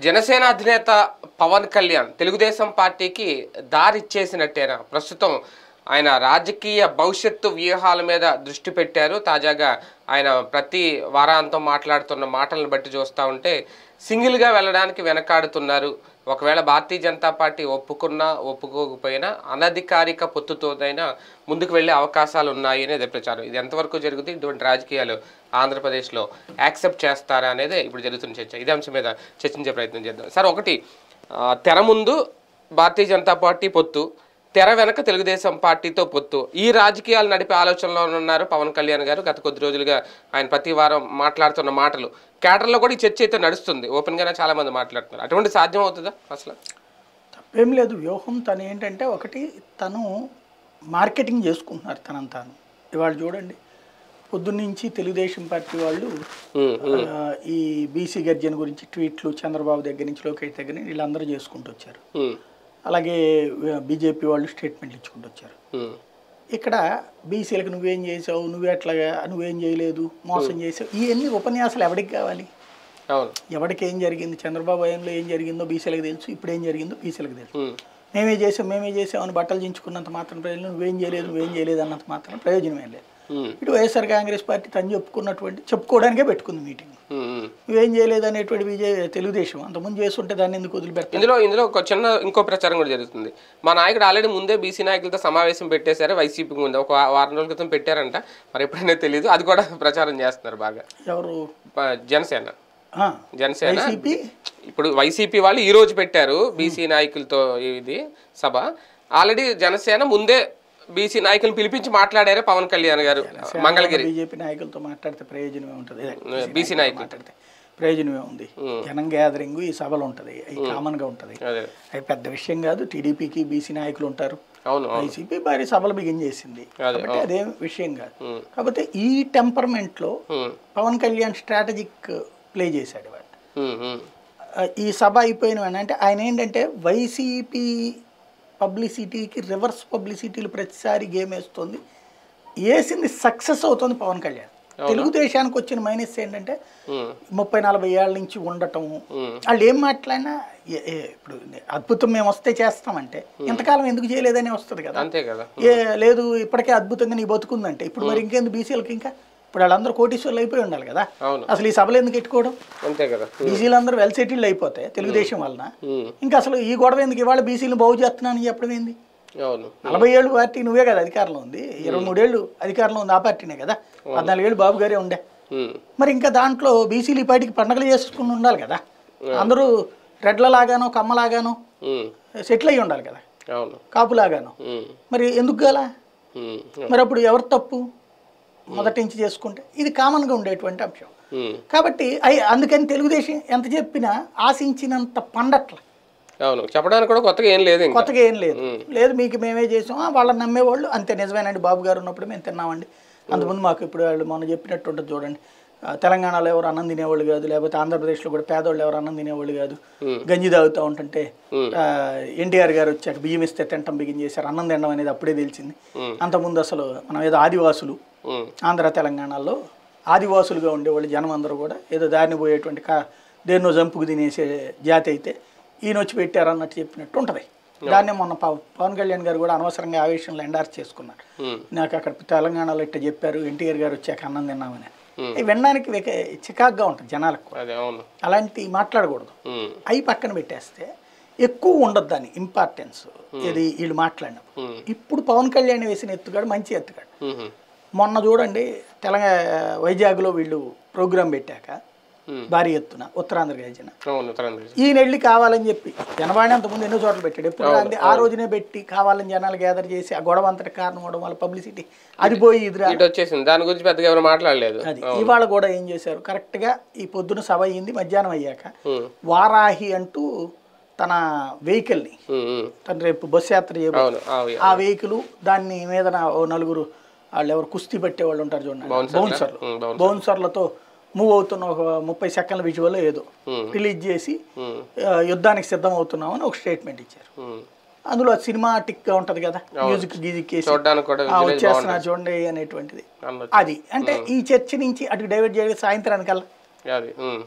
జనసేన అధినేత పవన్ కళ్యాణ్ తెలుగుదేశం పార్టీకి దారిచ్చేసినట్టేనా ప్రస్తుతం ఆయన రాజకీయ భవిష్యత్తు వ్యూహాల మీద దృష్టి పెట్టారు తాజాగా ఆయన ప్రతి వారాంతం మాట్లాడుతున్న మాటలను బట్టి చూస్తూ ఉంటే సింగిల్గా వెళ్ళడానికి వెనకాడుతున్నారు ఒకవేళ భారతీయ జనతా పార్టీ ఒప్పుకున్నా ఒప్పుకోకపోయినా అనధికారిక పొత్తుతోనైనా ముందుకు వెళ్ళే అవకాశాలు ఉన్నాయి అనేది ప్రచారం ఇది ఎంతవరకు జరుగుతుంది ఇటువంటి రాజకీయాలు ఆంధ్రప్రదేశ్లో యాక్సెప్ట్ చేస్తారా అనేది ఇప్పుడు జరుగుతున్న చర్చ ఇదే అంశం మీద చర్చించే ప్రయత్నం చేద్దాం సార్ ఒకటి ఆ, తెర ముందు భారతీయ జనతా పార్టీ పొత్తు తెర వెనక తెలుగుదేశం పార్టీతో పొత్తు ఈ రాజకీయాలు నడిపే ఆలోచనలో ఉన్నారు పవన్ కళ్యాణ్ గారు గత కొద్ది రోజులుగా ఆయన ప్రతి వారం మాట్లాడుతున్న మాటలు క్యాటర్లో కూడా ఈ చర్చ అయితే నడుస్తుంది ఓపెన్గానే చాలా మంది మాట్లాడుతున్నారు అటువంటి సాధ్యం అవుతుందా అసలు తప్పేం లేదు వ్యూహం తను ఏంటంటే ఒకటి తను మార్కెటింగ్ చేసుకుంటున్నారు తనని తాను ఇవాళ చూడండి పొద్దున్నుంచి తెలుగుదేశం పార్టీ వాళ్ళు ఉమ్, ఆ, ఈ బీసీ గర్జన గురించి ట్వీట్లు చంద్రబాబు దగ్గర నుంచి లోకేష్ దగ్గర నుంచి వీళ్ళందరూ చేసుకుంటూ వచ్చారు ఉమ్, అలాగే బీజేపీ వాళ్ళు స్టేట్మెంట్లు ఇచ్చుకుంటూ వచ్చారు ఉమ్, ఇక్కడ బీసీలకు నువ్వేం చేసావు నువ్వు ఎట్లాగా నువ్వేం చేయలేదు మోసం చేసావు ఇవన్నీ ఉపన్యాసాలు ఎవరికి కావాలి అవును ఎవరికి ఏం జరిగింది చంద్రబాబు హయాంలో ఏం జరిగిందో బీసీలకు తెలుసు ఇప్పుడు ఏం జరిగిందో బీసీలకు తెలుసు ఉమ్, మేమే చేసాం మేమే చేసాం అని బట్టలు చించుకున్నంత మాత్రం ప్రజలు నువ్వేం చేయలేదు నువ్వేం చేయలేదు అన్నంత మాత్రం ప్రయోజనం ఏం లేదు ఉమ్, ఇటు వైఎస్ఆర్ కాంగ్రెస్ పార్టీ తను చెప్పుకున్నటువంటి చెప్పుకోవడానికే పెట్టుకుంది మీటింగ్ ఉమ్, ఉమ్. నువ్వేం చేయలేదు అనేటువంటి బీజే తెలుగుదేశం అంతకుముందు చేస్తుంటే దాన్ని ఎందుకు వదిలిపెడతారు ఇందులో ఇందులో ఒక చిన్న ఇంకో ప్రచారం కూడా జరుగుతుంది మా నాయకుడు ఆల్రెడీ ముందే బీసీ నాయకులతో సమావేశం పెట్టేశారు వైసీపీ ముందు ఒక వా- వారం రోజుల క్రితం పెట్టారంట మరి ఎప్పుడైనా తెలియదు అది కూడా ప్రచారం చేస్తున్నారు బాగా ఎవరు ప- జనసేన ఆ, జనసేన వైసీపీ ఇప్పుడు వైసీపీ వాళ్ళు ఈ రోజు పెట్టారు బీసీ నాయకులతో ఇది సభ ఆల్రెడీ జనసేన ముందే బీసీ నాయకులను పిలిపించి మాట్లాడారు పవన్ కళ్యాణ్ గారు మంగళగిరి బీజేపీ నాయకులతో మాట్లాడితే ప్రయోజనమే ఉంటుంది ఇదే, బీసీ నాయకులు మాట్లాడితే ప్రయోజనమే ఉంది జనం గ్యాదరింగ్ ఈ సభలు ఉంటుంది అవి కామన్గా ఉంటుంది అదే అవి పెద్ద విషయం కాదు టీడీపీకి బీసీ నాయకులు ఉంటారు అవును అవును వైసీపీ భారీ సభలు బిగిన్ చేసింది అదే, కాబట్టి అదేం విషయం కాదు ఉమ్. కాకపోతే ఈ టెంపర్మెంట్లో um, Pawan Kalyan strategic play చేశాడు ఇవాళ ఉమ్, ఉమ్, ఆ, ఈ సభ అయిపోయిన వెంటనే అంటే ఆయన ఏంటంటే వైసీపీ పబ్లిసిటీకి రివర్స్ పబ్లిసిటీలు ప్రతిసారి గేమ్ వేస్తుంది వేసింది సక్సెస్ అవుతుంది పవన్ కళ్యాణ్ తెలుగుదేశానికి వచ్చిన మైనస్ ఏంటంటే ఉమ్, ముప్పై నలభై ఏళ్ళ నుంచి ఉండటం ఉమ్. వాళ్ళు ఏం మాట్లాడినా ఏ- ఏ, ఇప్పుడు అద్భుతం మేము వస్తే చేస్తామంటే ఇంతకాలం ఎందుకు చేయలేదని వస్తుంది కదా అంతే కదా ఏ లేదు ఇప్పటికే అద్భుతంగా నీ బతుకుందంటే ఇప్పుడు మరి ఇంకెందుకు బీసీలకు ఇంకా ఇప్పుడు వాళ్ళందరూ కోటీశ్వర్లు అయిపోయి ఉండాలి కదా అవును అసలు ఈ సభలు ఎందుకు ఎట్టుకోవడం అంతే కదా బీసీలు అందరూ వెల్ సెటిల్డ్ అయిపోతే తెలుగుదేశం వలన ఉమ్, ఇంకా అసలు ఈ గొడవ ఎందుకు ఇవాళ బీసీలు బాగు చేస్తున్నానని చెప్పడం ఏంది అవును నలభై ఏళ్ళు పార్టీ నువ్వే కదా అధికారంలో ఉంది ఇరవై మూడేళ్ళు అధికారంలో ఉంది ఆ పార్టీనే కదా పద్నాలుగేళ్ళు బాబు గారే ఉండే ఉమ్, మరి ఇంకా దాంట్లో బీసీలు ఈ పార్టీకి పండగలు చేసుకుని ఉండాలి కదా అందరూ రెడ్లలాగానో కమ్మలాగానో ఉమ్, సెటిల్ అయ్యి ఉండాలి కదా అవును కాపులాగానో ఉమ్, మరి ఎందుకు గల ఉమ్, మరి అప్పుడు ఎవరు తప్పు మొదటి నుంచి చేసుకుంటే ఇది కామన్గా ఉండేటువంటి అంశం ఉమ్, కాబట్టి అయి అందుకని తెలుగుదేశం ఎంత చెప్పినా ఆశించినంత పండట్ల అవును చెప్పడానికి కూడా కొత్తగా ఏం లేదు ఇంకా కొత్తగా ఏం లేదు లేదు మీకు మేమే చేసాం ఆ, వాళ్ళని నమ్మేవాళ్ళు అంతే నిజమేనండి బాబు గారు ఉన్నప్పుడు మేము తిన్నామండి అంతకుముందు మాకు ఇప్పుడు వాళ్ళు మొన్న చెప్పినట్టు ఉంటుంది చూడండి ఆ, తెలంగాణలో ఎవరు అన్నం తినేవాళ్ళు కాదు లేకపోతే ఆంధ్రప్రదేశ్లో కూడా పేదవాళ్ళు ఎవరు అన్నం తినేవాళ్ళు కాదు గంజి తాగుతూ ఉంటుంటే ఎన్టీఆర్ గారు వచ్చాక బియ్యం ఇస్తే తింటం బిగిన్ చేశారు అన్నం తినడం అనేది అప్పుడే తెలిసింది అంతకుముందు అసలు మనం ఏదో ఆదివాసులు ఉమ్, ఆంధ్ర తెలంగాణలో ఆదివాసులుగా ఉండేవాళ్ళు జనం అందరూ కూడా ఏదో దారిని పోయేటువంటి కా దేన్నో జంపుకు తినేసే జాతి అయితే ఈయన వచ్చి పెట్టారు అన్నట్టు చెప్పినట్టు ఉంటుంది దాన్నే మొన్న పవ- పవన్ కళ్యాణ్ గారు కూడా అనవసరంగా ఆవేశంలో ఎండార్స్ చేసుకున్నారు ఉమ్, నాకు అక్కడ తెలంగాణలో ఇట్ట చెప్పారు ఎన్టీఆర్ గారు వచ్చాక అన్నం తిన్నామని ఇవి వినడానికి వెక చికాగ్గా ఉంటుంది జనాలకు అదే అవును అలాంటి మాట్లాడకూడదు ఉమ్, అవి పక్కన పెట్టేస్తే ఎక్కువ ఉండదు దాని ఇంపార్టెన్స్ ఇది వీళ్ళు మాట్లాడినప్పుడు ఉమ్, ఇప్పుడు పవన్ కళ్యాణ్ వేసిన ఎత్తుగాడు మంచి ఎత్తుగాడు ఉమ్, మొన్న చూడండి తెలంగాణ వైజాగ్లో వీళ్ళు ప్రోగ్రాం పెట్టాక ఉమ్. భారీ ఎత్తున ఉత్తరాంధ్ర గర్జన అవును తరండి ఈయన వెళ్ళి కావాలని చెప్పి జనవాణి అంతకుముందు ఎన్నో చోట్ల పెట్టాడు ఎప్పుడు రాంది ఆ రోజునే పెట్టి కావాలని జనాలు గ్యాదర్ చేసి ఆ గొడవ అంతటి కారణం అవడం వల్ల పబ్లిసిటీ అది పోయి ఇదిరా ఇటు వచ్చేసింది దాని గురించి పెద్దగా ఎవరు మాట్లాడలేదు అది ఇవాళ కూడా ఏం చేశారు కరెక్ట్గా ఈ పొద్దున సభ అయ్యింది మధ్యాహ్నం అయ్యాక ఉమ్, వారాహి అంటూ తన వెహికల్ని ఉమ్, ఉమ్. తను రేపు బస్సు యాత్ర చేయబో అవును అవి ఆ వెహికల్ దాన్ని మీద ఓ నలుగురు వాళ్ళు ఎవరు కుస్తీ పెట్టే వాళ్ళు ఉంటారు చూడండి బౌన్సర్లు ఉమ్, బౌన్స్ బౌన్సర్లతో మూవ్ అవుతున్న ఒక ముప్పై సెకండ్ల విజువల్ ఏదో ఉమ్. రిలీజ్ చేసి ఉమ్, ఆ, యుద్ధానికి సిద్ధం అవుతున్నామని ఒక స్టేట్మెంట్ ఇచ్చారు ఉమ్. అందులో సినిమాటిక్ గా ఉంటది కదా మ్యూజిక్ గీజిక్ వేసి చూడడానికి కూడా ఆ, visualize వచ్చేస్తున్నా చూడండి అనేటువంటిది అనొచ్చు. అది అంటే ఈ చర్చ నుంచి అటు డైవర్ట్ చేయడం సాయంత్రానికల్లా అది ఉమ్,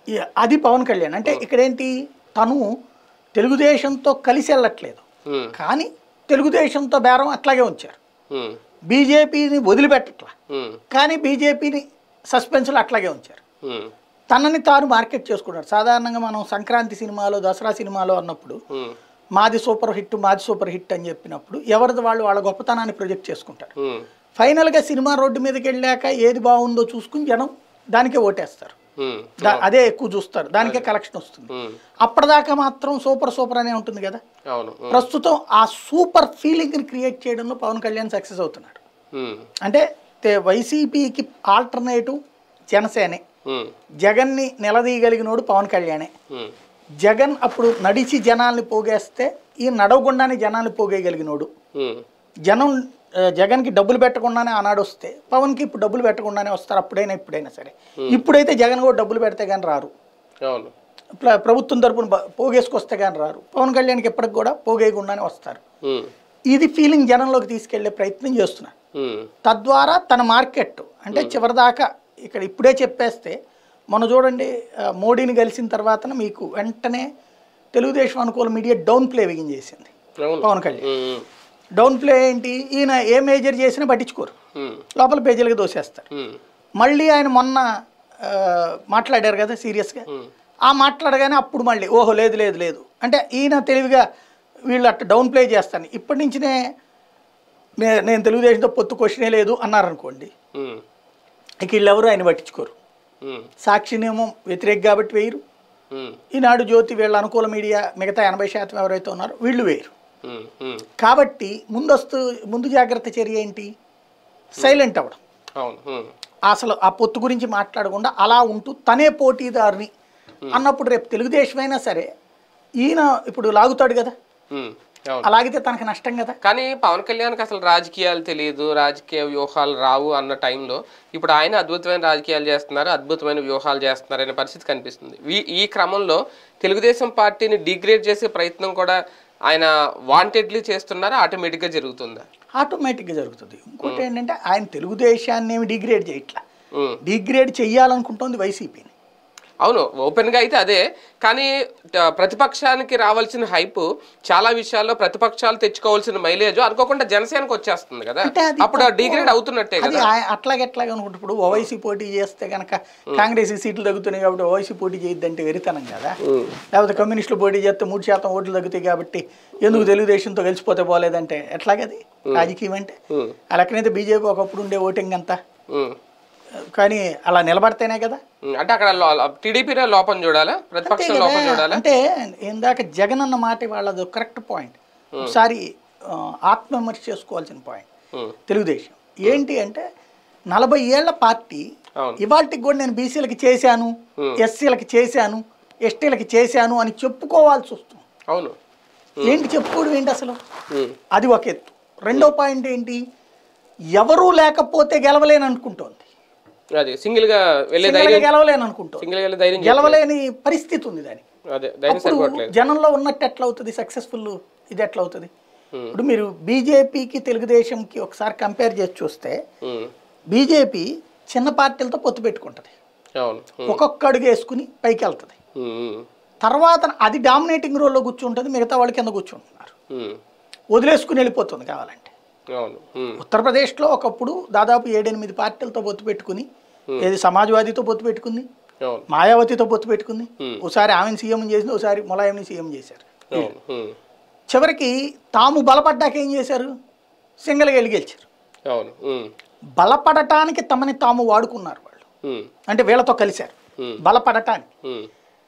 ఈ- అది పవన్ కళ్యాణ్ అంటే ఇక్కడేంటి తను తెలుగుదేశంతో కలిసి వెళ్ళట్లేదు ఉమ్, కానీ తెలుగుదేశంతో బేరం అట్లాగే ఉంచారు ఉమ్, బీజేపీని వదిలిపెట్టట్లా ఉమ్, కానీ బీజేపీని సస్పెన్స్లో అట్లాగే ఉంచారు ఉమ్, తనని తాను మార్కెట్ చేసుకున్నాడు సాధారణంగా మనం సంక్రాంతి సినిమాలో దసరా సినిమాలో అన్నప్పుడు ఉమ్, మాది సూపర్ హిట్ మాది సూపర్ హిట్ అని చెప్పినప్పుడు ఎవరిది వాళ్ళు వాళ్ళ గొప్పతనాన్ని ప్రొజెక్ట్ చేసుకుంటారు ఉమ్, ఫైనల్గా సినిమా రోడ్డు మీదకి వెళ్ళాక ఏది బాగుందో చూసుకుని జనం దానికే ఓటేస్తారు ఉమ్, దా- అదే ఎక్కువ చూస్తారు దానికే కలెక్షన్ వస్తుంది ఉమ్, అప్పటిదాకా మాత్రం సూపర్ సూపర్ అనే ఉంటుంది కదా అవును ఉమ్, ప్రస్తుతం ఆ సూపర్ ఫీలింగ్ని క్రియేట్ చేయడంలో పవన్ కళ్యాణ్ సక్సెస్ అవుతున్నాడు ఉమ్, అంటే తే- వైసీపీకి ఆల్టర్నేటివ్ జనసేనే ఉమ్, జగన్ని నిలదీయగలిగినోడు పవన్ కళ్యాణే ఉమ్, జగన్ అప్పుడు నడిచి జనాల్ని పోగేస్తే ఈ నడవకుండానే జనాల్ని పోగేయగలిగినోడు ఉమ్, జనం ఆ, జగన్కి డబ్బులు పెట్టకుండానే ఆనాడు వస్తే పవన్కి ఇప్పుడు డబ్బులు పెట్టకుండానే వస్తారు అప్పుడైనా ఇప్పుడైనా సరే ఇప్పుడైతే జగన్ కూడా డబ్బులు పెడితే కానీ రారు అవును ప్ర- ప్రభుత్వం తరపున బ- పోగేసుకొస్తే కానీ రారు పవన్ కళ్యాణ్కి ఎప్పటికి కూడా పోగేయకుండానే వస్తారు ఉమ్, ఇది ఫీలింగ్ జనంలోకి తీసుకెళ్లే ప్రయత్నం చేస్తున్నారు ఉమ్, తద్వారా తన మార్కెట్ అంటే చివరిదాకా ఇక్కడ ఇప్పుడే చెప్పేస్తే మొన్న చూడండి ఆ, మోడీని కలిసిన తర్వాత మీకు వెంటనే తెలుగుదేశం అనుకూల మీడియా డౌన్ ప్లే చేసింది అవును Pawan Kalyan um, down play ఏంటి ఈయన ఏ మేజర్ చేసినా పట్టించుకోరు ఉమ్, లోపల పేజీలకు దోసేస్తారు ఉమ్, మళ్ళీ ఆయన మొన్న ఆ, మాట్లాడారు కదా సీరియస్గా ఉమ్, ఆ మాట్లాడగానే అప్పుడు మళ్ళీ ఓహో లేదు లేదు లేదు అంటే ఈయన తెలివిగా వీళ్ళు అట్లా డౌన్ ప్లే చేస్తాను ఇప్పటి నుంచినే నే- నేను తెలుగుదేశంతో పొత్తు క్వశ్చనే లేదు అన్నారనుకోండి ఉమ్, ఇక వీళ్ళెవరు ఆయన పట్టించుకోరు ఉమ్, సాక్షినేమో వ్యతిరేక కాబట్టి వేయరు ఉమ్, ఈనాడు జ్యోతి వీళ్ళ అనుకూల మీడియా మిగతా ఎనభై శాతం ఎవరైతే ఉన్నారో వీళ్ళు వేయరు ఉమ్, ఉమ్, కాబట్టి ముందస్తు ముందు జాగ్రత్త చర్య ఏంటి సైలెంట్ అవ్వడం అవును ఉమ్, అసలు ఆ పొత్తు గురించి మాట్లాడకుండా అలా ఉంటూ తనే పోటీదారుని అన్నప్పుడు రేపు తెలుగుదేశమైనా సరే ఈయన ఇప్పుడు లాగుతాడు కదా ఉమ్, అవును అలాగితే తనకు నష్టం కదా కానీ పవన్ కళ్యాణ్కి అసలు రాజకీయాలు తెలియదు రాజకీయ వ్యూహాలు రావు అన్న టైంలో ఇప్పుడు ఆయన అద్భుతమైన రాజకీయాలు చేస్తున్నారు అద్భుతమైన వ్యూహాలు చేస్తున్నారు అనే పరిస్థితి కనిపిస్తుంది ఈ- ఈ క్రమంలో తెలుగుదేశం పార్టీని డిగ్రేడ్ చేసే ప్రయత్నం కూడా ఆయన వాంటెడ్లీ చేస్తున్నారా ఆటోమేటిక్గా జరుగుతుందా ఆటోమేటిక్గా జరుగుతుంది ఇంకోటి ఏంటంటే ఆయన తెలుగుదేశాన్ని ఏమి డిగ్రేడ్ చేయట్లా ఉమ్. డిగ్రేడ్ చెయ్యాలనుకుంటోంది వైసీపీని అవును ఓపెన్గా అయితే అదే కానీ ట- ప్రతిపక్షానికి రావాల్సిన హైప్ చాలా విషయాల్లో ప్రతిపక్షాలు తెచ్చుకోవాల్సిన మైలేజ్ అనుకోకుండా జనసేనకు వచ్చేస్తుంది కదా అంటే అది అప్పుడు డిగ్రేడ్ అవుతున్నట్టే అది కదా ఆయ- అట్లాగే ఎట్లాగే అనుకుంటే ఇప్పుడు ఓవైసీ పోటీ చేస్తే కనుక కాంగ్రెస్ ఈ సీట్లు తగ్గుతున్నాయి కాబట్టి ఓవైసీ పోటీ చేయొద్దంటే వెరితనం కదా లేకపోతే కమ్యూనిస్టులు పోటీ చేస్తే మూడు శాతం ఓట్లు తగ్గుతాయి కాబట్టి ఎందుకు తెలుగుదేశంతో కలిసిపోతే పోలేదంటే ఎట్లాగది రాజకీయం అంటే ఉమ్, ఆ లెక్కనైతే బీజేపీ ఒకప్పుడు ఉండే ఓటింగ్ అంతా ఉమ్. కానీ అలా నిలబడితేనే కదా ఉమ్, అంటే అక్కడ టీడీపీలో లోపం చూడాలా ప్రతిపక్షం అంతే లోపం కదా. చూడాలా అంటే ఇందాక జగన్ అన్న మాట వాళ్ళది కరెక్ట్ పాయింట్ ఒకసారి ఆ, ఆత్మవిమర్శ చేసుకోవాల్సిన పాయింట్ ఉమ్, తెలుగుదేశం ఏంటి అంటే నలభై ఏళ్ల పార్టీ అవును ఇవాళకి కూడా నేను బీసీలకి చేశాను ఎస్సీలకి చేశాను ఎస్టీలకి చేశాను అని చెప్పుకోవాల్సి వస్తుంది అవును ఏంటి చెప్పుకోవడం ఏంటి అసలు ఉమ్, అది ఒక ఎత్తు రెండో పాయింట్ ఏంటి ఎవరూ లేకపోతే గెలవలేని అనుకుంటోంది అది సింగిల్ గా వెళ్ళే సింగిల్గా ధైర్యం గెలవలేని అనుకుంటోంది సింగిల్ గా వెళ్ళే ధైర్యం చేయట్లేదు. గెలవలేని పరిస్థితి ఉంది దానికి అదే ధైర్యం అప్పుడు సరిపోవట్లేదు జనంలో ఉన్నట్టు ఎట్లా అవుతుంది సక్సెస్ఫుల్ ఇది ఎట్లా అవుతుంది Hmm. ఇప్పుడు మీరు బీజేపీకి తెలుగుదేశంకి ఒకసారి కంపేర్ చేసి చూస్తే ఉమ్, బీజేపీ చిన్న పార్టీలతో పొత్తు పెట్టుకుంటుంది అవును ఉమ్, ఒక్కొక్క అడుగు వేసుకుని పైకి వెళ్తుంది ఉమ్, ఉమ్, తర్వాత అది డామినేటింగ్ రోల్లో కూర్చుంటుంది మిగతా వాళ్ళు కింద కూర్చుంటున్నారు ఉమ్, వదిలేసుకుని వెళ్ళిపోతుంది కావాలంటే అవును ఉమ్, ఉత్తరప్రదేశ్లో ఒకప్పుడు దాదాపు ఏడెనిమిది పార్టీలతో పొత్తు పెట్టుకుని ఏది సమాజ్వాదీతో పొత్తు పెట్టుకుంది అవును మాయావతితో పొత్తు పెట్టుకుంది Hmm. ఒకసారి ఆమెను సీఎం చేసింది ఒకసారి ములాయంని సీఎం చేశారు అవును ఉమ్, చివరికి తాము బలపడ్డాక ఏం చేశారు సింగల్గా వెళ్ళి గెలిచారు అవును ఉమ్, బలపడటానికి తమని తాము వాడుకున్నారు వాళ్ళు ఉమ్, అంటే వీళ్ళతో కలిశారు ఉమ్, బలపడటానికి ఉమ్,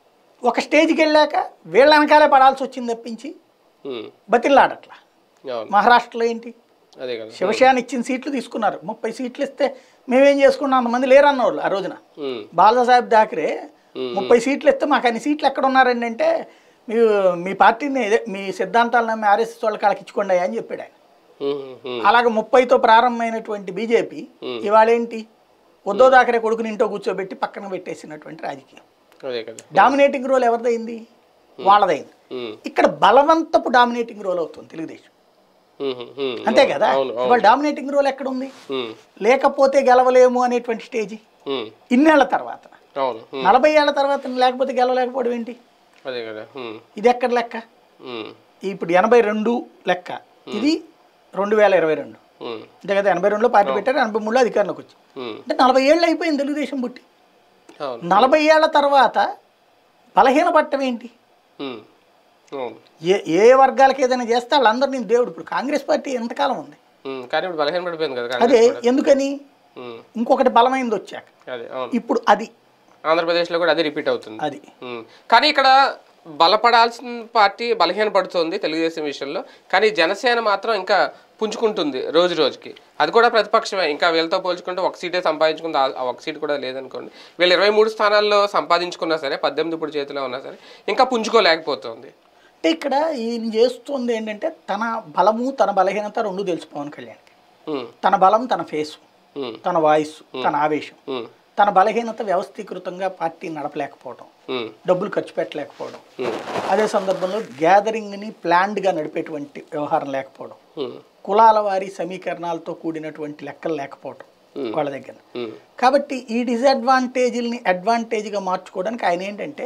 ఒక స్టేజ్కి వెళ్ళాక వీళ్ళ వెనకాలే పడాల్సి వచ్చింది తప్పించి ఉమ్, బతిల్లాడట్లా అవును మహారాష్ట్రలో ఏంటి అదే కదా శివసేన ఇచ్చిన సీట్లు తీసుకున్నారు ముప్పై సీట్లు ఇస్తే మేమేం చేసుకున్నాం అంతమంది లేరు అన్నవాళ్ళు ఆ రోజున ఉమ్, బాలాసాహెబ్ థాకరే ముప్పై సీట్లు ఇస్తే మాకు అన్ని సీట్లు ఎక్కడ ఉన్నారండి అంటే మీ మీ పార్టీని ఇదే మీ సిద్ధాంతాలను నమ్మి ఆర్ఎస్ఎస్ వాళ్ళకి వాళ్ళకి ఇచ్చుకోండి అని చెప్పాడు ఆయన ఉమ్, ఉమ్, అలాగే ముప్పైతో ప్రారంభమైనటువంటి బీజేపీ ఇవాళ ఏంటి ఉద్దవ్ థాకరే కొడుకుని ఇంట్లో కూర్చోబెట్టి పక్కన పెట్టేసినటువంటి రాజకీయం అదే కదా డామినేటింగ్ రోల్ ఎవరిదైంది వాళ్ళదైంది ఉమ్, ఇక్కడ బలవంతపు డామినేటింగ్ రోల్ అవుతుంది తెలుగుదేశం ఉమ్, ఉమ్, అంతే కదా అవును అవును ఇవాళ డామినేటింగ్ రోల్ ఎక్కడ ఉంది ఉమ్, లేకపోతే గెలవలేము అనేటువంటి స్టేజీ ఉమ్, ఇన్నేళ్ల తర్వాత అవును ఉమ్. నలభై ఏళ్ల తర్వాత లేకపోతే గెలవలేకపోవడం ఏంటి అదే కదా ఉమ్. ఇది ఎక్కడ లెక్క ఉమ్. ఇప్పుడు ఎనభై రెండు లెక్క ఇది రెండు వేల ఇరవై రెండు ఉమ్. అంతే కదా ఎనభై రెండులో పార్టీ పెట్టారు ఎనభై మూడులో అధికారంలోకి వచ్చి ఉమ్. అంటే నలభై ఏళ్ళు అయిపోయింది తెలుగుదేశం పుట్టి అవును నలభై ఏళ్ల తర్వాత బలహీన పట్టం ఏంటి ఉమ్. అవును ఏ ఏ వర్గాలకు ఏదైనా చేస్తే వాళ్ళందరూ నేను దేవుడు ఇప్పుడు కాంగ్రెస్ పార్టీ ఎంతకాలం ఉంది ఉమ్. కానీ ఇప్పుడు బలహీన పడిపోయింది కదా అదే కాంగ్రెస్ కూడా. ఎందుకని ఉమ్. ఇంకొకటి బలమైంది వచ్చాక అదే అవును ఇప్పుడు అది ఆంధ్రప్రదేశ్లో కూడా అదే రిపీట్ అవుతుంది అది ఉమ్. కానీ ఇక్కడ బలపడాల్సిన పార్టీ బలహీన పడుతుంది తెలుగుదేశం విషయంలో కానీ జనసేన మాత్రం ఇంకా పుంజుకుంటుంది రోజు రోజుకి అది కూడా ప్రతిపక్షమే ఇంకా వీళ్ళతో పోల్చుకుంటే ఒక సీటే సంపాదించుకుంది ఆ- ఆ ఒక సీట్ కూడా లేదనుకోండి వీళ్ళు ఇరవై మూడు స్థానాల్లో సంపాదించుకున్నా సరే పద్దెనిమిది ఇప్పుడు చేతిలో ఉన్నా సరే ఇంకా పుంజుకోలేకపోతుంది అంటే ఇక్కడ ఈయన చేస్తుంది ఏంటంటే తన బలము తన బలహీనత రెండు తెలుసు పవన్ కళ్యాణ్కి ఉమ్. తన బలం తన ఫేసు ఉమ్. తన వాయిస్ తన ఆవేశం ఉమ్. తన బలహీనత వ్యవస్థీకృతంగా పార్టీ నడపలేకపోవడం ఉమ్. డబ్బులు ఖర్చు పెట్టలేకపోవడం ఉమ్. అదే సందర్భంలో గ్యాదరింగ్ని ప్లాన్డ్గా నడిపేటువంటి వ్యవహారం లేకపోవడం ఉమ్. కులాల వారి సమీకరణాలతో కూడినటువంటి లెక్కలు లేకపోవడం వాళ్ళ దగ్గర ఉమ్. కాబట్టి ఈ డిసడ్వాంటేజ్ని అడ్వాంటేజ్గా మార్చుకోవడానికి ఆయన ఏంటంటే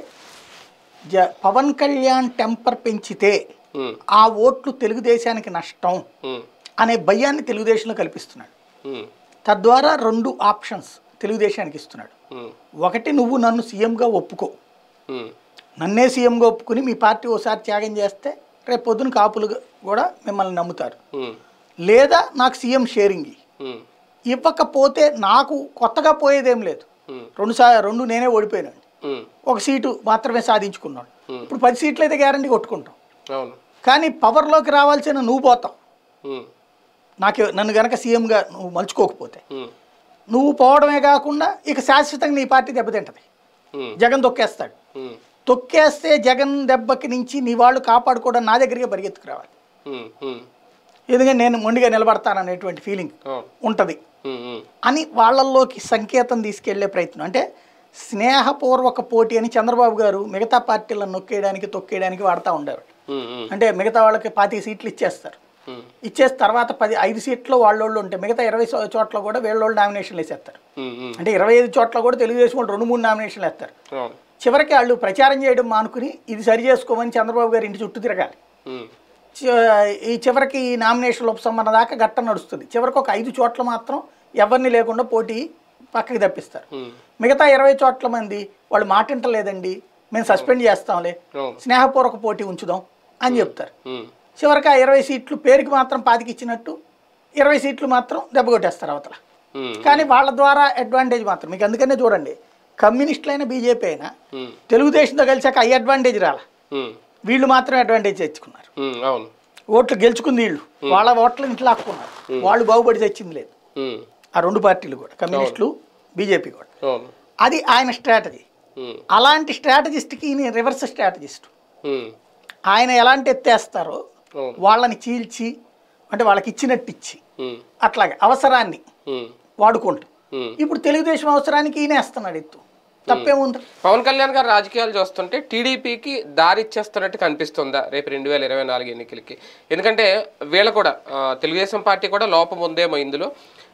జ పవన్ కళ్యాణ్ టెంపర్ పెంచితే ఉమ్. ఆ ఓట్లు తెలుగుదేశానికి నష్టం ఉమ్. అనే భయాన్ని తెలుగుదేశంలో కల్పిస్తున్నాడు ఉమ్. తద్వారా రెండు ఆప్షన్స్ తెలుగుదేశానికి ఇస్తున్నాడు ఉమ్. ఒకటి నువ్వు నన్ను సీఎంగా ఒప్పుకో ఉమ్. నన్నే సీఎంగా ఒప్పుకుని మీ పార్టీ ఓసారి త్యాగం చేస్తే రేపు పొద్దున కాపులు కూడా మిమ్మల్ని నమ్ముతారు ఉమ్. లేదా నాకు సీఎం షేరింగ్ ఇయ్యి. ఉమ్. ఇవ్వకపోతే నాకు కొత్తగా పోయేదేం లేదు ఉమ్. రెండు సా రెండు నేనే ఓడిపోయినాను ఉమ్. ఒక సీటు మాత్రమే సాధించుకున్నాడు ఇప్పుడు పది సీట్లు అయితే గ్యారంటీ కొట్టుకుంటాం అవును కానీ పవర్లోకి రావాల్సిన నువ్వు పోతావు ఉమ్. నాకు నన్ను గనక సీఎంగా నువ్వు మలుచుకోకపోతే ఉమ్. నువ్వు పోవడమే కాకుండా ఇక శాశ్వతంగా నీ పార్టీ దెబ్బతింటది ఉమ్. జగన్ తొక్కేస్తాడు ఉమ్. తొక్కేస్తే జగన్ దెబ్బకి నుంచి నీ వాళ్ళు కాపాడుకోవడం నా దగ్గరికి పరిగెత్తుకు రావాలి ఉమ్. ఉమ్. ఎందుకంటే నేను మొండిగా నిలబడతాననేటువంటి ఫీలింగ్ అవును ఉంటుంది ఉమ్. ఉమ్. అని వాళ్ళల్లోకి సంకేతం తీసుకెళ్లే ప్రయత్నం అంటే స్నేహపూర్వక పోటీ అని చంద్రబాబు గారు మిగతా పార్టీలను నొక్కేయడానికి తొక్కేయడానికి వాడుతూ ఉండేవారు ఉమ్. ఉమ్. అంటే మిగతా వాళ్ళకి పాతి సీట్లు ఇచ్చేస్తారు ఉమ్. ఇచ్చేసి తర్వాత పది ఐదు సీట్లు వాళ్ళోళ్ళు ఉంటే మిగతా ఇరవై సో- చోట్ల కూడా వీళ్ళోళ్ళు నామినేషన్లు వేసేస్తారు ఉమ్. ఉమ్. అంటే ఇరవై ఐదు చోట్ల కూడా తెలుగుదేశం వాళ్ళు రెండు మూడు నామినేషన్లు వేస్తారు అవును చివరికి వాళ్ళు ప్రచారం చేయడం మానుకుని ఇది సరి చేసుకోమని చంద్రబాబు గారి ఇంటి చుట్టూ తిరగాలి ఉమ్. చి- ఈ చివరికి ఈ నామినేషన్ల ఉపసంహరణ దాకా గట్ట నడుస్తుంది చివరికి ఒక ఐదు చోట్ల మాత్రం ఎవరిని లేకుండా పోటీ పక్కకి తప్పిస్తారు ఉమ్. మిగతా ఇరవై చోట్ల మంది వాళ్ళు మాటింటలేదండి మేము సస్పెండ్ చేస్తాంలే అవును స్నేహపూర్వక పోటీ ఉంచుదాం అని చెప్తారు ఉమ్. చివరికి ఆ ఇరవై సీట్లు పేరుకి మాత్రం పాతికి ఇచ్చినట్టు ఇరవై సీట్లు మాత్రం దెబ్బ కొట్టేస్తారు అవతల ఉమ్. కానీ వాళ్ళ ద్వారా అడ్వాంటేజ్ మాత్రం మీకు అందుకనే చూడండి కమ్యూనిస్టులైనా బీజేపీ అయినా ఉమ్. తెలుగుదేశంతో కలిసాక అయ్యి అడ్వాంటేజ్ రాల ఉమ్. వీళ్ళు మాత్రం అడ్వాంటేజ్ తెచ్చుకున్నారు ఉమ్. అవును ఓట్లు గెలుచుకుంది వీళ్ళు వాళ్ళ ఓట్లను ఇంట్లో లాక్కున్నారు వాళ్ళు బాగుపడి తెచ్చింది లేదు ఉమ్. ఆ రెండు పార్టీలు కూడా కమ్యూనిస్టులు బీజేపీ కూడా అవును అది ఆయన స్ట్రాటజీ ఉమ్. అలాంటి స్ట్రాటజిస్ట్కి ఈయన రివర్స్ స్ట్రాటజిస్ట్ ఉమ్. ఆయన ఎలాంటి ఎత్తేస్తారో అవును వాళ్ళని చీల్చి అంటే వాళ్ళకి ఇచ్చినట్టు ఇచ్చి ఉమ్. అట్లాగే అవసరాన్ని ఉమ్. వాడుకుంటూ ఉమ్. ఇప్పుడు తెలుగుదేశం అవసరానికి ఈయన వేస్తున్నాడు ఎత్తు తప్పేముంది పవన్ కళ్యాణ్ గారు రాజకీయాలు చూస్తుంటే టీడీపీకి దారిచ్చేస్తున్నట్టు కనిపిస్తుందా రేపు రెండు వేల ఇరవై నాలుగు ఎన్నికలకి ఎందుకంటే వీళ్ళ కూడా ఆ, తెలుగుదేశం పార్టీ కూడా లోపం ఉందేమో ఇందులో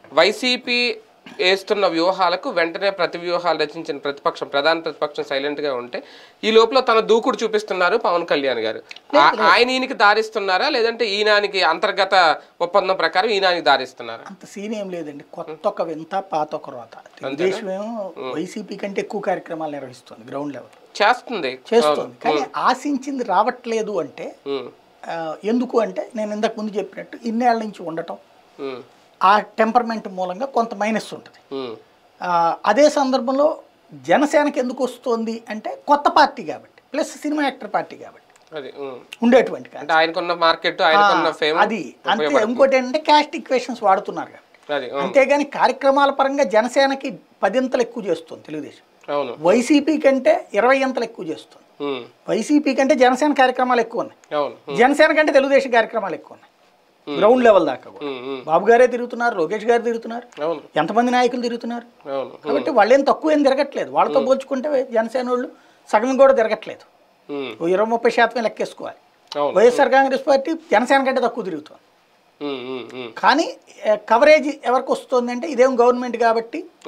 వైసీపీ వేస్తున్న వ్యూహాలకు వెంటనే ప్రతి వ్యూహాలు రచించిన ప్రతిపక్షం ప్రధాన ప్రతిపక్షం సైలెంట్గా ఉంటే ఈ లోపల తన దూకుడు చూపిస్తున్నారు పవన్ కళ్యాణ్ గారు ఆ- ఆయన ఈయనకి దారిస్తున్నారా లేదంటే ఈయనానికి అంతర్గత ఒప్పందం ప్రకారం ఈయనానికి దారిస్తున్నారా అంత సీన్ ఏం లేదండి కొత్త ఒక వింత పాత ఒక రోత తెలుగుదేశం ఏమో వైసీపీ కంటే ఎక్కువ కార్యక్రమాలు నిర్వహిస్తుంది గ్రౌండ్ లెవెల్ చేస్తుంది చేస్తుంది కానీ ఆశించింది రావట్లేదు అంటే ఉమ్, ఆ, ఎందుకు అంటే నేను ఇంతకు ముందు చెప్పినట్టు ఇన్నేళ్ల నుంచి ఉండటం ఉమ్, ఆ టెంపర్మెంట్ మూలంగా కొంత మైనస్ ఉంటుంది ఉమ్, ఆ, అదే సందర్భంలో జనసేనకి ఎందుకు వస్తుంది అంటే కొత్త పార్టీ కాబట్టి ప్లస్ సినిమా యాక్టర్ పార్టీ కాబట్టి అది ఉమ్. ఉండేటువంటి కాదు. అంటే ఆయనకున్న మార్కెట్ ఆయనకున్న ఫేమ్ అది అంతే ఇంకోటి ఏంటంటే క్యాస్ట్ ఈక్వేషన్స్ వాడుతున్నారు కాబట్టి అది ఉమ్, అంతేగాని కార్యక్రమాల పరంగా జనసేనకి పదింతలు ఎక్కువ చేస్తుంది తెలుగుదేశం అవును వైసీపీ కంటే ఇరవై అంతలు ఎక్కువ చేస్తుంది ఉమ్, వైసీపీ కంటే జనసేన కార్యక్రమాలు ఎక్కువ ఉన్నాయి అవును ఉమ్, జనసేన కంటే తెలుగుదేశం కార్యక్రమాలు ఎక్కువ ఉన్నాయి గ్రౌండ్ లెవెల్ దాకా కూడా ఉమ్, ఉమ్, బాబు గారే తిరుగుతున్నారు లోకేష్ గారు తిరుగుతున్నారు అవును ఎంతమంది నాయకులు తిరుగుతున్నారు అవును కాబట్టి వాళ్ళేం తక్కువ ఏం తిరగట్లేదు వాళ్ళతో పోల్చుకుంటే జనసేన వాళ్ళు సగం కూడా తిరగట్లేదు ఉమ్, ఓ ఇరవై ముప్పై శాతమే లెక్కేసుకోవాలి అవును వైఎస్ఆర్ కాంగ్రెస్ పార్టీ జనసేన కంటే తక్కువ తిరుగుతుంది ఉమ్, ఉమ్, ఉమ్, కానీ కవరేజ్ ఎవరికి వస్తుంది అంటే ఇదేం గవర్నమెంట్ కాబట్టి అవును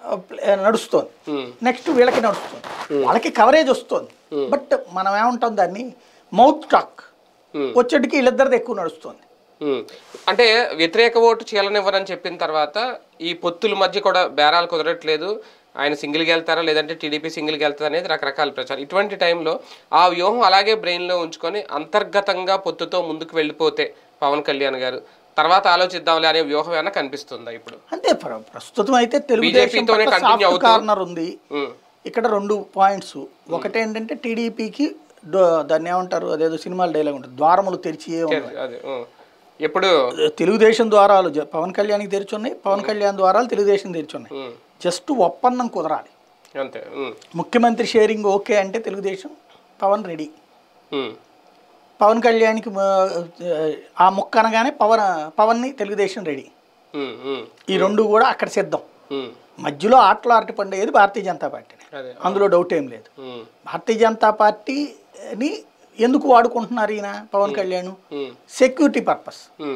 ఆ, ప్లే- నడుస్తోంది ఉమ్, నెక్స్ట్ వీళ్ళకి నడుస్తుంది వాళ్ళకి కవరేజ్ వస్తుంది బట్ మనం ఏమంటాం దాన్ని మౌత్ టాక్ Hmm. వచ్చేటికి వీళ్ళిద్దరిది ఎక్కువ నడుస్తుంది ఉమ్. అంటే వ్యతిరేక ఓటు చీలనివ్వరని చెప్పిన తర్వాత ఈ పొత్తుల మధ్య కూడా బేరాలు కుదరట్లేదు ఆయన సింగిల్కి వెళ్తారా లేదంటే టీడీపీ సింగిల్కి వెళ్తారా అనేది రకరకాల ప్రచారం ఇటువంటి టైంలో ఆ వ్యూహం అలాగే బ్రెయిన్లో ఉంచుకొని అంతర్గతంగా పొత్తుతో ముందుకు వెళ్ళిపోతే పవన్ కళ్యాణ్ గారు తర్వాత ఆలోచిద్దాంలే అనే వ్యూహం ఏమైనా కనిపిస్తుందా ఇప్పుడు అంతే ప్ర- ప్రస్తుతం అయితే తెలుగుదేశం బీజేపీతోనే పట్ల continue సాఫ్ట్ అవుతూ- కార్నర్ ఉంది ఉమ్, ఇక్కడ రెండు పాయింట్స్ ఒకటేంటంటే టీడీపీకి దాన్ని ఏమంటారు అదేదో సినిమాల డైలాగ్ ఉంటుంది ద్వారములు తెరిచి తెరి- అదే ఉమ్. ఎప్పుడు తెలుగుదేశం ద్వారాలు జ- పవన్ కళ్యాణ్కి తెరిచి ఉన్నాయి పవన్ కళ్యాణ్ ద్వారాలు తెలుగుదేశం తెరిచి ఉన్నాయి ఉమ్, జస్ట్ ఒప్పందం కుదరాలి అంతే ఉమ్, ముఖ్యమంత్రి షేరింగ్ ఓకే అంటే తెలుగుదేశం పవన్ రెడీ ఉమ్, పవన్ కళ్యాణ్కి మ- ఆ ముక్క అనగానే పవన్ పవన్ని తెలుగుదేశం రెడీ ఉమ్, ఉమ్, ఈ రెండు కూడా అక్కడ సిద్ధం ఉమ్, మధ్యలో ఆటలు ఆట పండేది భారతీయ జనతా పార్టీని అదే అందులో డౌట్ ఏం లేదు ఉమ్, భారతీయ జనతా పార్టీని ఎందుకు వాడుకుంటున్నారు ఈయన Pawan Kalyan um, security purpose um,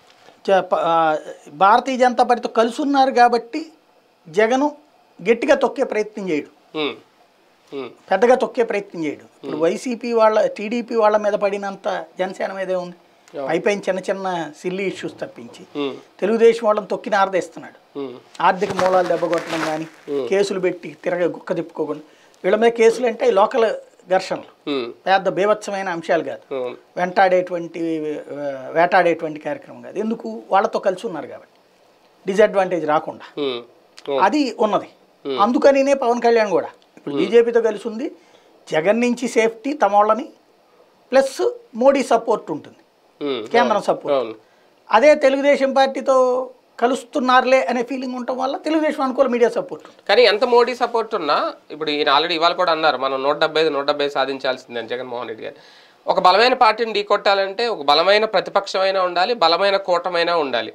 చ- ప- ఆ, భారతీయ జనతా పార్టీతో కలిసి ఉన్నారు కాబట్టి జగను గట్టిగా తొక్కే ప్రయత్నం చేయడు ఉమ్, ఉమ్, పెద్దగా తొక్కే ప్రయత్నం చేయడు ఇప్పుడు వైసీపీ వాళ్ళ టీడీపీ వాళ్ళ మీద పడినంత జనసేన మీదే ఉంది అయిపోయిన చిన్న చిన్న సిల్లీ ఇష్యూస్ తప్పించి ఉమ్, తెలుగుదేశం వాళ్ళని తొక్కిన ఆరదేస్తున్నాడు ఉమ్, ఆర్థిక మూలాలు దెబ్బకొట్టడం కానీ కేసులు పెట్టి తిరగ గుక్క తిప్పుకోకుండా వీళ్ళ మీద కేసులు అంటే ఈ లోకల్ ఘర్షణలు ఉమ్, పెద్ద బీభత్సమైన అంశాలు కాదు ఉమ్, వెంటాడేటువంటి ఆ, వేటాడేటువంటి కార్యక్రమం కాదు ఎందుకు వాళ్ళతో కలిసి ఉన్నారు కాబట్టి డిసడ్వాంటేజ్ రాకుండా ఉమ్, ఉమ్, అది ఉన్నది అందుకనినే పవన్ కళ్యాణ్ కూడా ఇప్పుడు బీజేపీతో కలిసి ఉంది జగన్ నుంచి సేఫ్టీ తమ వాళ్ళని ప్లస్ మోడీ సపోర్ట్ ఉంటుంది ఉమ్, కేంద్రం సపోర్ట్ అవును అదే తెలుగుదేశం పార్టీతో కలుస్తున్నారులే అనే ఫీలింగ్ ఉండటం వల్ల తెలుగుదేశం అనుకూల మీడియా సపోర్ట్ ఉంటుంది కానీ ఎంత మోడీ సపోర్ట్ ఉన్నా ఇప్పుడు ఈయన ఆల్రెడీ ఇవాళ కూడా అన్నారు మనం నూట డెబ్బై ఐదు నూట డెబ్బై ఐదు సాధించాల్సిందే అని జగన్మోహన్ రెడ్డి గారు ఒక బలమైన పార్టీని ఢీకొట్టాలంటే ఒక బలమైన ప్రతిపక్షమైనా ఉండాలి బలమైన కూటమైనా ఉండాలి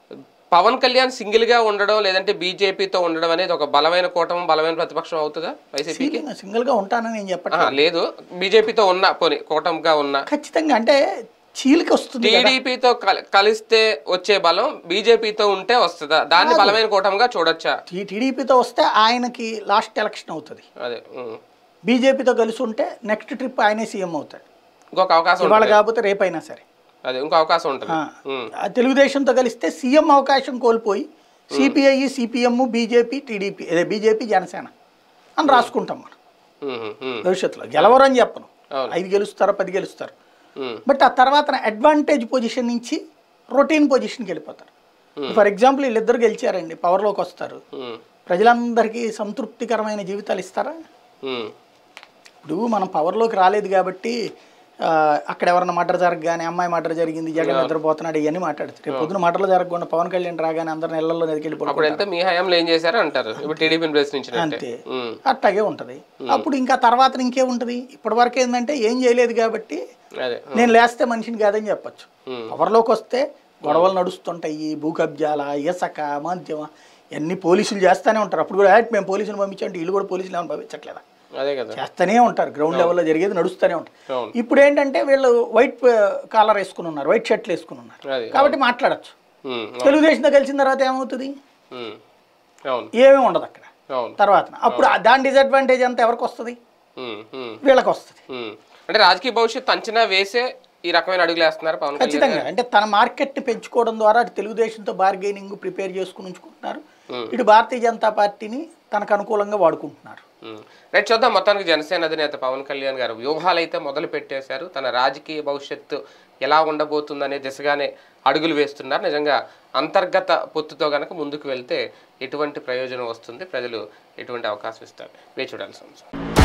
పవన్ కళ్యాణ్ సింగిల్ గా ఉండడం లేదంటే బీజేపీతో ఉండడం అనేది ఒక బలమైన కూటమి బలమైన ప్రతిపక్షం అవుతుందా వైసీపీకి సింగిల్గా ఉంటానని నేను చెప్పట్లేదు ఆహా, లేదు బీజేపీతో ఉన్న పోనీ కూటమిగా ఉన్న ఖచ్చితంగా అంటే చీలికి వస్తుంది కదా. టీడీపీతో కలిస్తే వచ్చే బలం బీజేపీతో ఉంటే వస్తుందా దాన్ని బలమైన కూటమిగా చూడొచ్చా టీ- టీడీపీతో వస్తే ఆయనకి లాస్ట్ ఎలక్షన్ అవుతుంది అదే ఉమ్. బీజేపీతో కలిసి ఉంటే నెక్స్ట్ ట్రిప్ ఆయనే సీఎం అవుతాడు ఇంకొక అవకాశం ఇవాళ ఉంటుంది కాకపోతే రేపైనా సరే అదే ఇంకో అవకాశం ఉంటుంది ఆ. ఉమ్. ఆ తెలుగుదేశంతో కలిస్తే సీఎం అవకాశం కోల్పోయి సిపిఐ సిపిఎం బీజేపీ టీడీపీ అదే బీజేపీ జనసేన అని రాసుకుంటాం మనం ఉమ్, ఉమ్, భవిష్యత్తులో గెలవరు అని చెప్పను అవును. ఐదు గెలుస్తారో పది గెలుస్తారు ఉమ్, బట్ ఆ తర్వాత అడ్వాంటేజ్ పొజిషన్ నుంచి రొటీన్ పొజిషన్కి వెళ్ళిపోతారు ఫర్ ఎగ్జాంపుల్ వీళ్ళిద్దరు గెలిచారండి పవర్లోకి వస్తారు ఉమ్, ప్రజలందరికీ సంతృప్తికరమైన జీవితాలు ఇస్తారా ఉమ్, ఇప్పుడు మనం పవర్లోకి రాలేదు కాబట్టి ఆ, అక్కడ ఎవరైనా మర్డర్ జరగగానే అమ్మాయి మర్డర్ జరిగింది జగన్ నిద్రపోతున్నాడు ఇవన్నీ మాట్లాడుతారు రేపు పొద్దున మర్డర్లు జరగకుండా పవన్ కళ్యాణ్ రాగానే అందరిని ఇళ్లలో ఎదికెళ్ళి అప్పుడు ఎంత మీ హయాంలో ఏం చేశారు అంటారు ఇప్పుడు టీడీపీని ప్రశ్నించినట్టే అంతే ఉమ్, అట్లాగే ఉంటుంది అప్పుడు ఇంకా తర్వాత ఇంకే ఉంటుంది ఇప్పటి వరకు ఏంటంటే ఏం చేయలేదు కాబట్టి అదే నేను లేస్తే మనిషిని కాదని చెప్పొచ్చు ఉమ్, పవర్లోకి వస్తే గొడవలు నడుస్తుంటాయి భూ కబ్జాల ఇసక మాధ్యమ ఇవన్నీ పోలీసులు చేస్తూనే ఉంటారు అప్పుడు కూడా "ఏయ్, మేము పోలీసులు పంపించండి వీళ్ళు కూడా పోలీసులు ఏమైనా పంపించట్లేదా అదే కదా చేస్తూనే ఉంటారు గ్రౌండ్ లెవెల్లో జరిగేది నడుస్తూనే ఉంటారు అవును ఇప్పుడు ఏంటంటే వీళ్ళు వైట్ కాలర్ వేసుకుని ఉన్నారు వైట్ షర్ట్లు వేసుకుని ఉన్నారు అది కాబట్టి మాట్లాడచ్చు ఉమ్, తెలుగుదేశంతో కలిసిన తర్వాత ఏమవుతుంది ఉమ్, అవును ఏమీ ఉండదు అక్కడ అవును తర్వాత అప్పుడు ఆ- దాని డిసడ్వాంటేజ్ అంతా ఎవరికి వస్తుంది ఉమ్, ఉమ్, వీళ్ళకి వస్తుంది ఉమ్. అంటే రాజకీయ భవిష్యత్తు అంచనా వేసే ఈ రకమైన అడుగులు వేస్తున్నారు పవన్ కళ్యాణ్ ఖచ్చితంగా అంటే తన మార్కెట్ని పెంచుకోవడం ద్వారా అటు తెలుగుదేశంతో బార్గెనింగ్ ప్రిపేర్ చేసుకుని ఉంచుకుంటున్నారు ఇటు భారతీయ జనతా పార్టీని తనకు అనుకూలంగా వాడుకుంటున్నారు ఉమ్. రైట్ చూద్దాం మొత్తానికి జనసేన అధినేత పవన్ కళ్యాణ్ గారు వ్యూహాలు అయితే మొదలు పెట్టేశారు తన రాజకీయ భవిష్యత్తు ఎలా ఉండబోతుందనే దిశగానే అడుగులు వేస్తున్నారు నిజంగా అంతర్గత పొత్తుతో గనక ముందుకు వెళ్తే ఎటువంటి ప్రయోజనం వస్తుంది ప్రజలు ఎటువంటి అవకాశం ఇస్తారు వేచి చూడాల్సి ఉంది